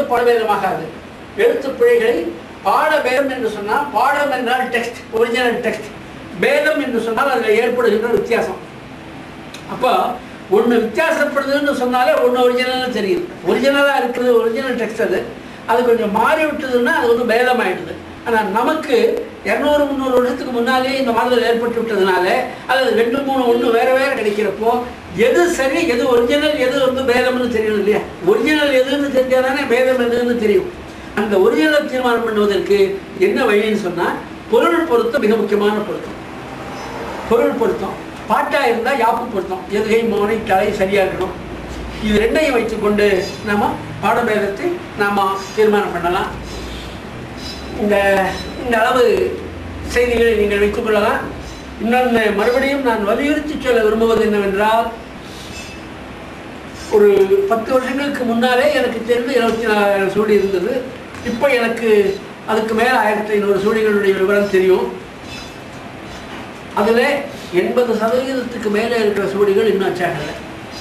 பாடபேதமாகாது எழுத்து பிழைகளை பாடபேதம் என்று சொன்னால் பாடம் என்றால் டெக்ஸ்ட் ஒரிஜினல் டெக்ஸ்ட் பேதம் என்று சொன்னால் அதில் ஏற்படுகின்ற வித்தியாசம் அப்போ ஒன்று வித்தியாசப்படுதுன்னு சொன்னாலே ஒன்று ஒரிஜினல்னு தெரியுது ஒரிஜினலாக இருக்குது ஒரிஜினல் டெக்ஸ்ட் அது அது கொஞ்சம் மாறி விட்டதுன்னா அது வந்து பேதமாயிடுது ஆனால் நமக்கு இரநூறு முந்நூறு வருஷத்துக்கு முன்னாலே இந்த மாறுதல் ஏற்பட்டு விட்டதுனால அல்லது ரெண்டு மூணு ஒன்று வேற வேற கிடைக்கிறப்போ எது சரி எது ஒரிஜினல் எது வந்து பேதம்னு தெரியும் இல்லையா ஒரிஜினல் எதுன்னு தெரிஞ்சால் தானே பேதம் எதுன்னு தெரியும் அந்த ஒரிஜினல் தீர்மானம் பண்ணுவதற்கு என்ன வழின்னு சொன்னால் பொருள் பொருத்தம் மிக முக்கியமான பொருத்தம் பொருள் பொருத்தம் பாட்டா இருந்தா யாப்பு பொருத்தம் எதுகை மோனை தலை சரியா இருக்கணும் இது ரெண்டையும் வைத்துக்கொண்டு நாம பாடபேதத்தை நாம தீர்மானம் பண்ணலாம் இந்த இந்த அளவு செய்திகளை நீங்கள் வைத்துக் கொள்ளலாம் இன்னொன்று மறுபடியும் நான் வலியுறுத்தி சொல்ல விரும்புவது என்னவென்றால் ஒரு பத்து வருஷங்களுக்கு முன்னாலே எனக்கு தெரிந்து இருபத்தி நாலாயிரம் சூடி இருந்தது இப்போ எனக்கு அதுக்கு மேலே ஆயிரத்தி ஐநூறு சூடிகளுடைய விவரம் தெரியும் அதில் எண்பது சதவீதத்துக்கு மேலே இருக்கிற சூடிகள் இன்னும் அச்சாகலை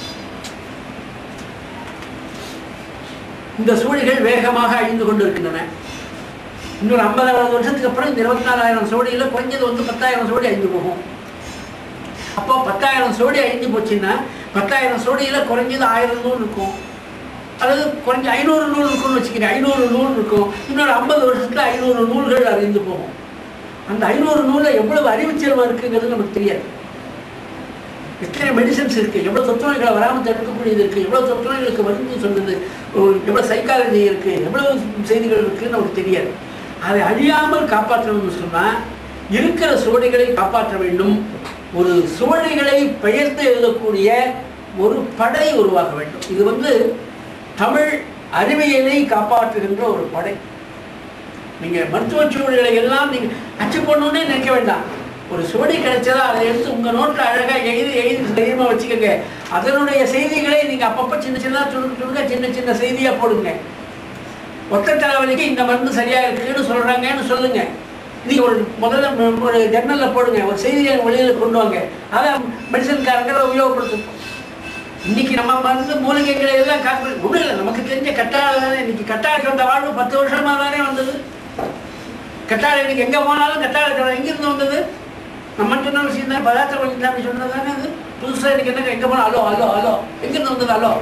இந்த சூழிகள் வேகமாக அழிந்து கொண்டிருக்கின்றன இன்னொரு ஐம்பதாவது வருஷத்துக்கு அப்புறம் இந்த இருபத்தி நாலாயிரம் சோடியில் குறைஞ்சது வந்து பத்தாயிரம் சோடி அழிந்து போகும் அப்போ பத்தாயிரம் சோடி அழிஞ்சு போச்சுன்னா பத்தாயிரம் சோடியில் குறைஞ்சது ஆயிரம் நூல் இருக்கும் அல்லது குறைஞ்ச ஐநூறு நூல் இருக்கும்னு வச்சுக்கிறேன் ஐநூறு நூல் இருக்கும் இன்னொரு ஐம்பது வருஷத்துல ஐநூறு நூல்கள் அறிந்து போகும் அந்த ஐநூறு நூலில் எவ்வளவு அறிவுச்செல்வம் இருக்குங்கிறது நமக்கு தெரியாது எத்தனை மெடிசன்ஸ் இருக்குது எவ்வளோ தொற்றுநோய்களை வராமல் தடுக்கக்கூடியது இருக்குது எவ்வளோ தொற்றுநோய்களுக்கு மருந்து சொல்லுது எவ்வளோ சைக்காலஜி இருக்குது எவ்வளோ செய்திகள் இருக்குன்னு நமக்கு தெரியாது அதை அழியாமல் காப்பாற்றணும்னு சொன்னால் இருக்கிற சுவடிகளை காப்பாற்ற வேண்டும் ஒரு சுவடிகளை பெயர்த்து எழுதக்கூடிய ஒரு படை உருவாக்க வேண்டும் இது வந்து தமிழ் அறிவியலை காப்பாற்றுகின்ற ஒரு படை நீங்கள் மருத்துவ சுவடிகளை எல்லாம் நீங்கள் அச்சு போடணுன்னே நினைக்க வேண்டாம் ஒரு சுவடி கிடைச்சதா அதை எடுத்து உங்கள் நோட்டில் அழகாக எழுதி எழுதி தைரியமாக வச்சுக்கோங்க அதனுடைய செய்திகளை நீங்கள் அப்பப்போ சின்ன சின்னதாக சுருங்க சுருங்க சின்ன சின்ன செய்தியாக போடுங்க ஒத்த தலைவலிக்கு இந்த மருந்து சரியாக இருக்குன்னு சொல்கிறாங்கன்னு சொல்லுங்க நீங்கள் ஒரு முதல்ல ம- ஒரு ஜன்னலில் போடுங்க ஒரு செய்தியை வெளியில் கொண்டு வாங்க அதை மெடிசன்காரங்களை உபயோகப்படுத்தும் இன்னைக்கு நம்ம மருந்து மூலிகைகளை எல்லாம் காப்பி ஒன்றும் இல்லை நமக்கு தெரிஞ்ச கட்டாள தானே இன்னைக்கு கட்டாளுக்கு வந்த வாழ்வு பத்து வருஷமா தானே வந்தது கட்டாளை இன்னைக்கு எங்கே போனாலும் கட்டாளை கடை எங்கிருந்து வந்தது நம்ம சொன்ன விஷயம் தான் பதார்த்த கொஞ்சம் சொன்னது தானே அது புதுசாக இன்னைக்கு என்ன எங்கே போனால் அலோ அலோ அலோ எங்கிருந்து வந்தது அலோ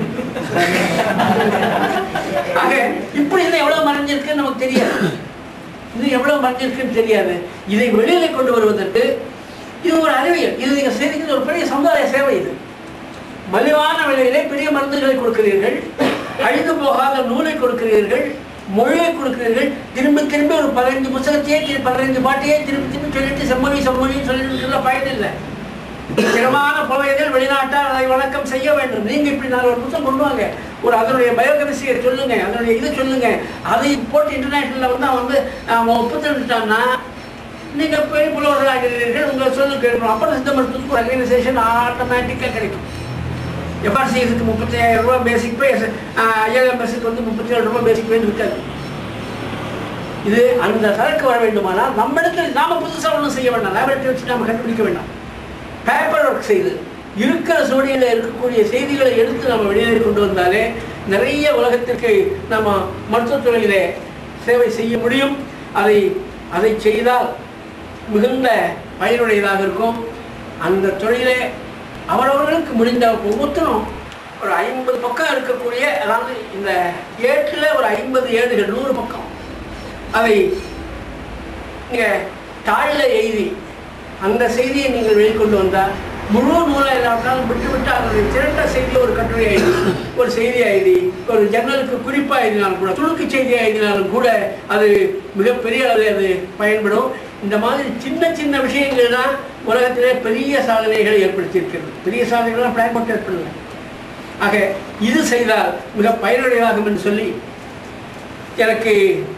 ஆக இப்படி இருந்தால் எவ்வளோ மறைஞ்சிருக்குன்னு நமக்கு தெரியாது இது எவ்வளவு மறைஞ்சிருக்குன்னு தெரியாது இதை வெளியில கொண்டு வருவதற்கு இது ஒரு அறிவியல் இது நீங்க செய்திருக்கிற ஒரு பெரிய சமுதாய சேவை இது மலிவான விலையிலே பெரிய மருந்துகளை கொடுக்கிறீர்கள் அழிந்து போகாத நூலை கொடுக்கிறீர்கள் மொழியை கொடுக்கிறீர்கள் திரும்ப திரும்ப ஒரு பதினைஞ்சு புத்தகத்தையே திரு- பதினைஞ்சு பாட்டையே திரும்பி திரும்பி சொல்லிட்டு செம்மொழி செம்மொழின்னு சொல்லிட்டு பயன் இல்லை திறமான புலவையர்கள் வெளிநாட்டார் அதை வணக்கம் செய்ய வேண்டும் நீங்க இப்படி நாலு ஒரு புத்தகம் கொண்டு வாங்க ஒரு அதனுடைய பயோகெமிஸ்ட்ரியை சொல்லுங்க அதனுடைய இதை சொல்லுங்க அதை போட்டு இன்டர்நேஷனல்ல வந்து அவன் வந்து அவன் ஒப்புத்தந்துட்டான்னா நீங்க பெரிய புலவர்கள் ஆகிறீர்கள் உங்க சொல்லு கேட்கணும் அப்புறம் சித்த மருத்துவத்துக்கு ஆர்கனைசேஷன் ஆட்டோமேட்டிக்காக கிடைக்கும் எஃப்ஆர்சிஎஸ்க்கு முப்பத்தி ஐயாயிரம் ரூபாய் பேசிக் பே ஐஏஎம்எஸ்க்கு வந்து முப்பத்தி ஏழு ரூபாய் பேசிக் பே இருக்காது இது அந்த சரக்கு வர வேண்டுமானால் நம்மிடத்தில் நாம புதுசாக ஒன்றும் செய்ய வேண்டாம் லேபரேட்டரி வச்சு நாம கண்டுபிடிக்க வேண்டாம் பேப்பர் ஒர்க் செய்து இருக்கிற சூழலில் இருக்கக்கூடிய செய்திகளை எடுத்து நம்ம வெளியே கொண்டு வந்தாலே நிறைய உலகத்திற்கு நம்ம மருத்துவத்துறையிலே சேவை செய்ய முடியும் அதை அதை செய்தால் மிகுந்த பயனுடையதாக இருக்கும் அந்த தொழிலே அவரவர்களுக்கு முடிந்த ஒவ்வொருத்தரும் ஒரு ஐம்பது பக்கம் இருக்கக்கூடிய அதாவது இந்த ஏட்டில் ஒரு ஐம்பது ஏடுகள் நூறு பக்கம் அதை நீங்கள் தாளில் எழுதி அந்த செய்தியை நீங்கள் வெளிக்கொண்டு வந்தால் முழு நூலை இல்லாவிட்டாலும் விட்டு விட்டு அதனுடைய திரட்ட செய்தியை ஒரு கட்டுரை எழுதி ஒரு செய்தி எழுதி ஒரு ஜன்னலுக்கு குறிப்பாக எழுதினாலும் கூட துணுக்கு செய்தியாக எழுதினாலும் கூட அது மிகப்பெரிய அளவில் அது பயன்படும் இந்த மாதிரி சின்ன சின்ன விஷயங்கள் தான் உலகத்திலே பெரிய சாதனைகளை ஏற்படுத்தியிருக்கிறது பெரிய சாதனைகள்லாம் பிளான் போட்டு ஏற்படல ஆக இது செய்தால் மிக பயனுடையதாகும் என்று சொல்லி எனக்கு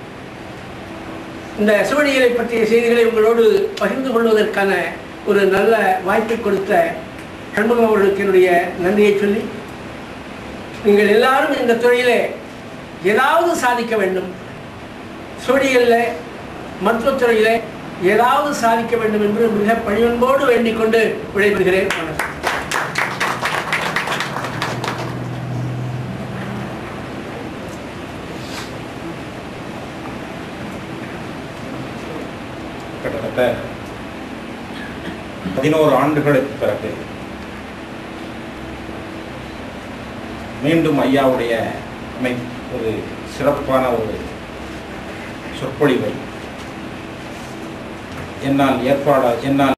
இந்த சுவடிகளை பற்றிய செய்திகளை உங்களோடு பகிர்ந்து கொள்வதற்கான ஒரு நல்ல வாய்ப்பை கொடுத்த சண்முகம் அவர்களுக்கு என்னுடைய நன்றியை சொல்லி நீங்கள் எல்லாரும் இந்த துறையிலே ஏதாவது சாதிக்க வேண்டும் சுவடிகளில் மருத்துவத்துறையிலே ஏதாவது சாதிக்க வேண்டும் என்று மிக பணிவன்போடு வேண்டிக் கொண்டு விடைபெறுகிறேன் வணக்கம் கிட்டத்தட்ட பதினோரு ஆண்டுகளுக்கு பிறகு மீண்டும் ஐயாவுடைய அமை ஒரு சிறப்பான ஒரு சொற்பொழிவை என்னால் ஏற்பாடு என்னால்